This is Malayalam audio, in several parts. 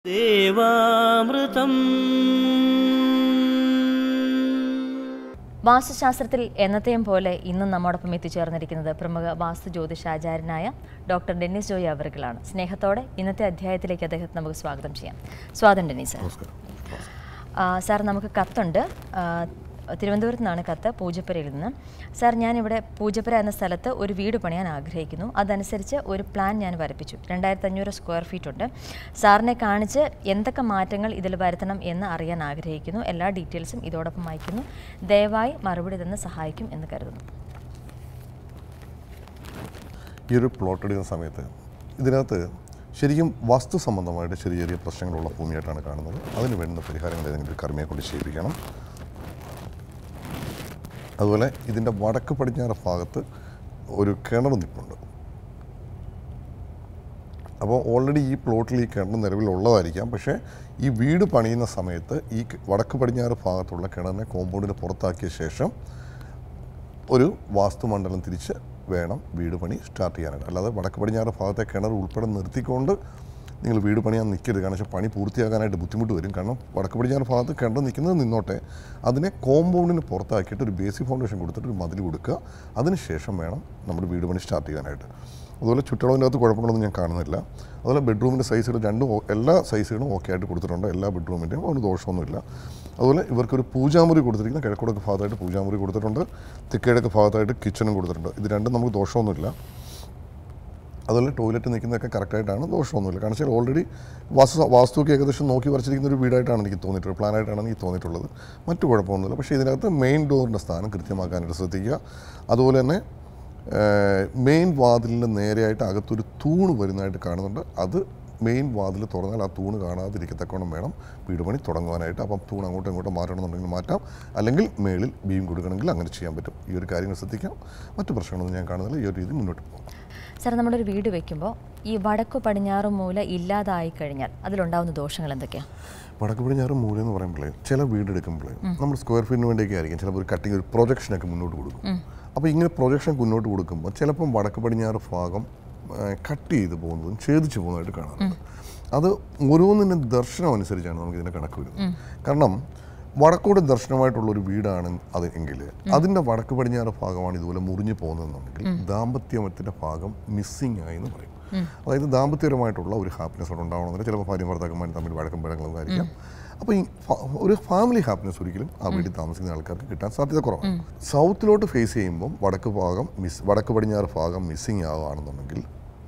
ദേവാമൃതം വാസ്തുശാസ്ത്രത്തിൽ എന്നത്തെയും പോലെ ഇന്നും നമ്മോടൊപ്പം എത്തിച്ചേർന്നിരിക്കുന്നത് പ്രമുഖ വാസ്തു ജ്യോതിഷാചാര്യനായ ഡോക്ടർ ഡെന്നിസ് ജോയി അവർകളാണ് സ്നേഹത്തോടെ ഇന്നത്തെ അധ്യായത്തിലേക്ക് അദ്ദേഹത്തെ നമുക്ക് സ്വാഗതം ചെയ്യാം സ്വാഗതം ഡെന്നിസ് ആ, സാർ നമുക്ക് കത്തുണ്ട് ആ, തിരുവനന്തപുരത്ത് നിന്നാണ് കത്ത് പൂജപ്പുരയിൽ നിന്ന് സാർ ഞാനിവിടെ പൂജപ്പുര എന്ന സ്ഥലത്ത് ഒരു വീട് പണിയാൻ ആഗ്രഹിക്കുന്നു അതനുസരിച്ച് ഒരു പ്ലാൻ ഞാൻ വരപ്പിച്ചു രണ്ടായിരത്തി അഞ്ഞൂറ് സ്ക്വയർ ഫീറ്റ് ഉണ്ട് സാറിനെ കാണിച്ച് എന്തൊക്കെ മാറ്റങ്ങൾ ഇതിൽ വരുത്തണം എന്ന് അറിയാൻ ആഗ്രഹിക്കുന്നു എല്ലാ ഡീറ്റെയിൽസും ഇതോടൊപ്പം അയക്കുന്നു ദയവായി മറുപടി തന്ന് സഹായിക്കും എന്ന് കരുതുന്നു ഈ ഒരു പ്ലോട്ട് എടുക്കുന്ന സമയത്ത് ഇതിനകത്ത് ശരിക്കും വാസ്തു സംബന്ധമായിട്ട് ചെറിയ ചെറിയ പ്രശ്നങ്ങളുള്ള ഭൂമിയായിട്ടാണ് കാണുന്നത് അതിന് വേണ്ടുന്ന പരിഹാരങ്ങൾ ഏതെങ്കിലും ഒരു കർമ്മിയെ കൊണ്ട് ചെയ്യിപ്പിക്കണം അതുപോലെ ഇതിൻ്റെ വടക്ക് പടിഞ്ഞാറ് ഭാഗത്ത് ഒരു കിണർ നിൽപ്പുണ്ട് അപ്പോൾ ഓൾറെഡി ഈ പ്ലോട്ടിൽ ഈ കിണർ നിലവിലുള്ളതായിരിക്കാം പക്ഷേ ഈ വീട് പണിയുന്ന സമയത്ത് ഈ വടക്ക് പടിഞ്ഞാറ് ഭാഗത്തുള്ള കിണറിനെ കോമ്പൗണ്ടിന് പുറത്താക്കിയ ശേഷം ഒരു വാസ്തുമണ്ഡലം തിരിച്ച് വേണം വീട് പണി സ്റ്റാർട്ട് ചെയ്യാനായിട്ട് അല്ലാതെ വടക്ക് പടിഞ്ഞാറ് ഭാഗത്തെ കിണർ ഉൾപ്പെടെ നിർത്തിക്കൊണ്ട് നിങ്ങൾ വീട് പണിയാൻ നിൽക്കരുത് കാരണം വെച്ചാൽ പണി പൂർത്തിയാക്കാനായിട്ട് ബുദ്ധിമുട്ട് വരും കാരണം വടക്ക് പടിഞ്ഞാറ് ഭാഗത്ത് കിണർ നിൽക്കുന്നത് നിന്നോട്ടെ അതിനെ കോമ്പൗണ്ടിന് പുറത്താക്കിയിട്ട് ഒരു ബേസിക് ഫൗണ്ടേഷൻ കൊടുത്തിട്ട് ഒരു മതിൽ കൊടുക്കുക അതിനുശേഷം വേണം നമ്മുടെ വീട് പണി സ്റ്റാർട്ട് ചെയ്യാനായിട്ട് അതുപോലെ ചുറ്റളവിൻ്റെ അകത്ത് കുഴപ്പങ്ങളൊന്നും ഞാൻ കാണുന്നില്ല അതുപോലെ ബെഡ്റൂമിൻ്റെ സൈസുകൾ രണ്ടും ഓ- എല്ലാ സൈസുകളും ഓക്കെ ആയിട്ട് കൊടുത്തിട്ടുണ്ട് എല്ലാ ബെഡ്റൂമിൻ്റെയും ഒരു ദോഷമൊന്നുമില്ല അതുപോലെ ഇവർക്കൊരു പൂജാമുറി കൊടുത്തിരിക്കുന്ന കിഴക്കുടക്ക് ഭാഗത്തായിട്ട് പൂജാമുറി കൊടുത്തിട്ടുണ്ട് തെക്കിഴക്ക് ഭാഗത്തായിട്ട് കിച്ചണും കൊടുത്തിട്ടുണ്ട് ഇത് രണ്ടും നമുക്ക് ദോഷമൊന്നുമില്ല അതുപോലെ ടോയ്ലറ്റ് നിൽക്കുന്നതൊക്കെ കറക്റ്റായിട്ടാണ് ദോഷമൊന്നുമില്ല കാരണം വെച്ചാൽ ഓൾറെഡി വാസ്തു വാസ്തുവൊക്കെ ഏകദേശം നോക്കി വരച്ചിരിക്കുന്ന ഒരു വീടായിട്ടാണ് എനിക്ക് തോന്നിയിട്ടുള്ളത് പ്ലാനായിട്ടാണ് എനിക്ക് തോന്നിയിട്ടുള്ളത് മറ്റു കുഴപ്പമൊന്നുമില്ല പക്ഷേ ഇതിനകത്ത് മെയിൻ ഡോറിൻ്റെ സ്ഥാനം കൃത്യമാക്കാനായിട്ട് ശ്രദ്ധിക്കുക അതുപോലെ തന്നെ മെയിൻ വാതിലിൻ്റെ നേരെയായിട്ട് അകത്തൊരു തൂണ് വരുന്നതായിട്ട് കാണുന്നുണ്ട് അത് മെയിൻ വാതിൽ തുറന്നാൽ ആ തൂണ് കാണാതിരിക്കത്തക്കോണം വേണം വീട് പണി തുടങ്ങുവാനായിട്ട് അപ്പം തൂണ് അങ്ങോട്ടും ഇങ്ങോട്ടും മാറ്റണമെന്നുണ്ടെങ്കിൽ മാറ്റാം അല്ലെങ്കിൽ മേളിൽ ബീം കൊടുക്കണമെങ്കിൽ അങ്ങനെ ചെയ്യാൻ പറ്റും ഈ ഒരു കാര്യങ്ങൾ ശ്രദ്ധിക്കാം മറ്റു പ്രശ്നങ്ങളൊന്നും ഞാൻ കാണുന്നില്ല ഈ ഒരു രീതി മുന്നോട്ട് പോകും സാർ നമ്മളൊരു വീട് വെക്കുമ്പോൾ ഈ വടക്കു പടിഞ്ഞാറ് മൂല ഇല്ലാതായി കഴിഞ്ഞാൽ അതിലുണ്ടാവുന്ന ദോഷങ്ങൾ എന്തൊക്കെയാണ് വടക്ക് പടിഞ്ഞാറ് മൂല എന്ന് പറയുമ്പോഴേ ചില വീടെടുക്കുമ്പോഴേ നമ്മൾ സ്ക്വയർ ഫീറ്റിന് വേണ്ടിയൊക്കെ ആയിരിക്കും ചിലപ്പോൾ ഒരു കട്ടിങ് ഒരു പ്രൊജക്ഷനൊക്കെ മുന്നോട്ട് കൊടുക്കും അപ്പോൾ ഇങ്ങനെ പ്രൊജക്ഷൻ മുന്നോട്ട് കൊടുക്കുമ്പോൾ ചിലപ്പം വടക്ക് പടിഞ്ഞാറ് ഭാഗം കട്ട് ചെയ്ത് പോകുന്നതും ഛേദിച്ച് പോകുന്നതായിട്ട് കാണാറുണ്ട് അത് ഓരോന്നിൻ്റെ ദർശനം അനുസരിച്ചാണ് നമുക്ക് ഇതിൻ്റെ കണക്ക് വരുന്നത് കാരണം വടക്കോട് ദർശനമായിട്ടുള്ള ഒരു വീടാണ് അത് എങ്കിൽ അതിൻ്റെ വടക്ക് പടിഞ്ഞാറ് ഭാഗമാണ് ഇതുപോലെ മുറിഞ്ഞു പോകുന്നതെന്നുണ്ടെങ്കിൽ ദാമ്പത്യമത്തിൻ്റെ ഭാഗം മിസ്സിങ് ആയി എന്ന് പറയും അതായത് ദാമ്പത്യപരമായിട്ടുള്ള ഒരു ഹാപ്പിനെസ് അവിടെ ഉണ്ടാവണമെന്നില്ല ചിലപ്പോൾ ഭാര്യ ഭർത്താക്കന്മാർ തമ്മിൽ വഴക്കം പഴങ്ങളും ആയിരിക്കാം അപ്പോൾ ഈ ഫ- ഒരു ഫാമിലി ഹാപ്പിനെസ് ഒരിക്കലും ആ വീട്ടിൽ താമസിക്കുന്ന ആൾക്കാർക്ക് കിട്ടാൻ സാധ്യത കുറവാണ് സൗത്തിലോട്ട് ഫേസ് ചെയ്യുമ്പോൾ വടക്ക് ഭാഗം മിസ് വടക്ക് പടിഞ്ഞാറ് ഭാഗം മിസ്സിങ് ആവുകയാണെന്നുണ്ടെങ്കിൽ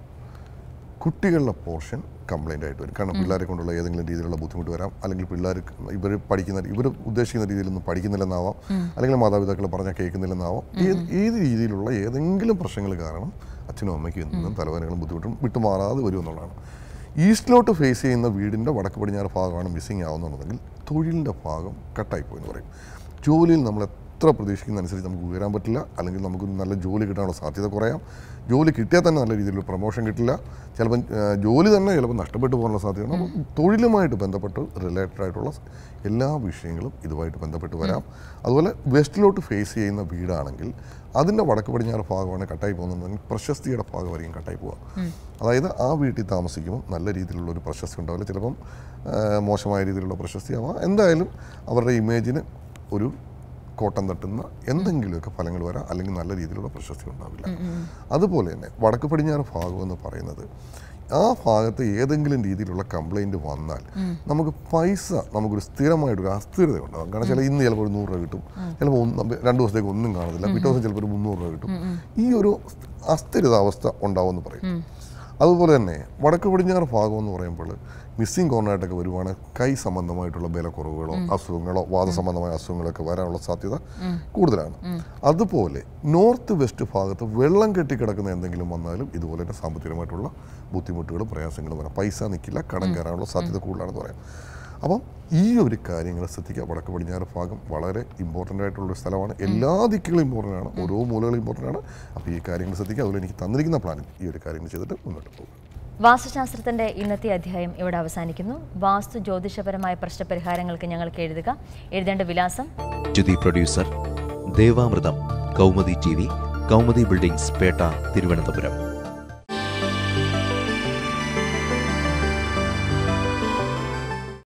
കുട്ടികളുടെ പോർഷൻ കംപ്ലൈൻ്റ് ആയിട്ട് വരും കാരണം പിള്ളേരെ കൊണ്ടുള്ള ഏതെങ്കിലും രീതിയിലുള്ള ബുദ്ധിമുട്ട് വരാം അല്ലെങ്കിൽ പിള്ളേർ ഇവർ പഠിക്കുന്ന ഇവർ ഉദ്ദേശിക്കുന്ന രീതിയിലൊന്നും പഠിക്കുന്നില്ലെന്നാവാം അല്ലെങ്കിൽ മാതാപിതാക്കൾ പറഞ്ഞാൽ കേൾക്കുന്നില്ലെന്നാവാം ഏത് ഏത് രീതിയിലുള്ള ഏതെങ്കിലും പ്രശ്നങ്ങൾ കാരണം അച്ഛനും അമ്മയ്ക്കും എന്നും തലവേദനകളും ബുദ്ധിമുട്ടും വിട്ടുമാറാതെ വരും എന്നുള്ളതാണ് ഈസ്റ്റിലോട്ട് ഫേസ് ചെയ്യുന്ന വീടിൻ്റെ വടക്ക് പടിഞ്ഞാറ് ഭാഗമാണ് മിസ്സിങ് ആവുന്നുണ്ടെങ്കിൽ തൊഴിലിൻ്റെ ഭാഗം കട്ടായിപ്പോയി എന്ന് പറയും ജോലിയിൽ നമ്മൾ എത്ര പ്രതീക്ഷിക്കുന്ന അനുസരിച്ച് നമുക്ക് ഉയരാൻ പറ്റില്ല അല്ലെങ്കിൽ നമുക്ക് നല്ല ജോലി കിട്ടാനുള്ള സാധ്യത കുറയാം ജോലി കിട്ടിയാൽ തന്നെ നല്ല രീതിയിലുള്ള പ്രൊമോഷൻ കിട്ടില്ല ചിലപ്പം ആ, ജോലി തന്നെ ചിലപ്പോൾ നഷ്ടപ്പെട്ടു പോകാനുള്ള സാധ്യതയാണ് അപ്പം തൊഴിലുമായിട്ട് ബന്ധപ്പെട്ട് റിലേറ്റഡ് ആയിട്ടുള്ള എല്ലാ വിഷയങ്ങളും ഇതുമായിട്ട് ബന്ധപ്പെട്ട് വരാം അതുപോലെ വെസ്റ്റിലോട്ട് ഫേസ് ചെയ്യുന്ന വീടാണെങ്കിൽ അതിൻ്റെ വടക്ക് പടിഞ്ഞാറ് ഭാഗമാണ് കട്ടായി പോകുന്നുണ്ടെങ്കിൽ പ്രശസ്തിയുടെ ഭാഗമായിരിക്കും കട്ടായി പോവുക അതായത് ആ വീട്ടിൽ താമസിക്കുമ്പോൾ നല്ല രീതിയിലുള്ള ഒരു പ്രശസ്തി ഉണ്ടാവില്ല ചിലപ്പം ആ, മോശമായ രീതിയിലുള്ള പ്രശസ്തി ആവാം എന്തായാലും അവരുടെ ഇമേജിന് ഒരു കോട്ടം തട്ടുന്ന എന്തെങ്കിലുമൊക്കെ ഫലങ്ങൾ വരാം അല്ലെങ്കിൽ നല്ല രീതിയിലുള്ള പ്രശസ്തി ഉണ്ടാവില്ല അതുപോലെ തന്നെ വടക്ക് പടിഞ്ഞാറ് ഭാഗം എന്ന് പറയുന്നത് ആ ഭാഗത്ത് ഏതെങ്കിലും രീതിയിലുള്ള കംപ്ലൈൻറ്റ് വന്നാൽ നമുക്ക് പൈസ നമുക്കൊരു സ്ഥിരമായിട്ടൊരു അസ്ഥിരത ഉണ്ടാകും കാരണം ചില ഇന്ന് ചിലപ്പോൾ ഒരു നൂറ് രൂപ കിട്ടും ചിലപ്പോൾ ഒന്ന് രണ്ട് ദിവസത്തേക്ക് ഒന്നും കാണത്തില്ല പിറ്റേ ദിവസം ചിലപ്പോൾ ഒരു മുന്നൂറ് രൂപ കിട്ടും ഈ ഒരു അസ്ഥിരത അവസ്ഥ ഉണ്ടാവുമെന്ന് പറയും അതുപോലെ തന്നെ വടക്ക് പടിഞ്ഞാറ് ഭാഗം എന്ന് പറയുമ്പോൾ മിസ്സിംഗ് കോർണറായിട്ടൊക്കെ വരുവാണ് കൈ സംബന്ധമായിട്ടുള്ള ബലക്കുറവുകളോ അസുഖങ്ങളോ വാദസംബന്ധമായ അസുഖങ്ങളൊക്കെ വരാനുള്ള സാധ്യത കൂടുതലാണ് അതുപോലെ നോർത്ത് വെസ്റ്റ് ഭാഗത്ത് വെള്ളം കെട്ടിക്കിടക്കുന്ന എന്തെങ്കിലും വന്നാലും ഇതുപോലെ തന്നെ സാമ്പത്തികമായിട്ടുള്ള ബുദ്ധിമുട്ടുകളും പ്രയാസങ്ങളും വരാം പൈസ നിൽക്കില്ല കടം കയറാനുള്ള സാധ്യത കൂടുതലാണെന്ന് പറയാം അപ്പം ഈ ഒരു കാര്യങ്ങൾ ശ്രദ്ധിക്കുക വടക്ക് പടിഞ്ഞാറ് ഭാഗം വളരെ ഇമ്പോർട്ടൻ്റ് ആയിട്ടുള്ളൊരു സ്ഥലമാണ് എല്ലാ ദിക്കുകളും ഇമ്പോർട്ടൻ്റ് ആണ് ഓരോ മൂലകളും ഇമ്പോർട്ടൻ്റ് ആണ് അപ്പോൾ ഈ കാര്യങ്ങൾ ശ്രദ്ധിക്കുക അതുപോലെ എനിക്ക് തന്നിരിക്കുന്ന പ്ലാനിൽ ഈ ഒരു കാര്യങ്ങൾ ചെയ്തിട്ട് മുന്നോട്ട് പോകും വാസ്തുശാസ്ത്രത്തിന്റെ ഇന്നത്തെ അധ്യായം ഇവിടെ അവസാനിക്കുന്നു വാസ്തു ജ്യോതിഷപരമായ പ്രശ്നപരിഹാരങ്ങൾക്ക് ഞങ്ങൾക്ക് എഴുതുക എഴുതേണ്ട വിലാസം ജ്യുതി producer Devamritham Kaumudi T V Kaumudi buildings Pettah Thiruvananthapuram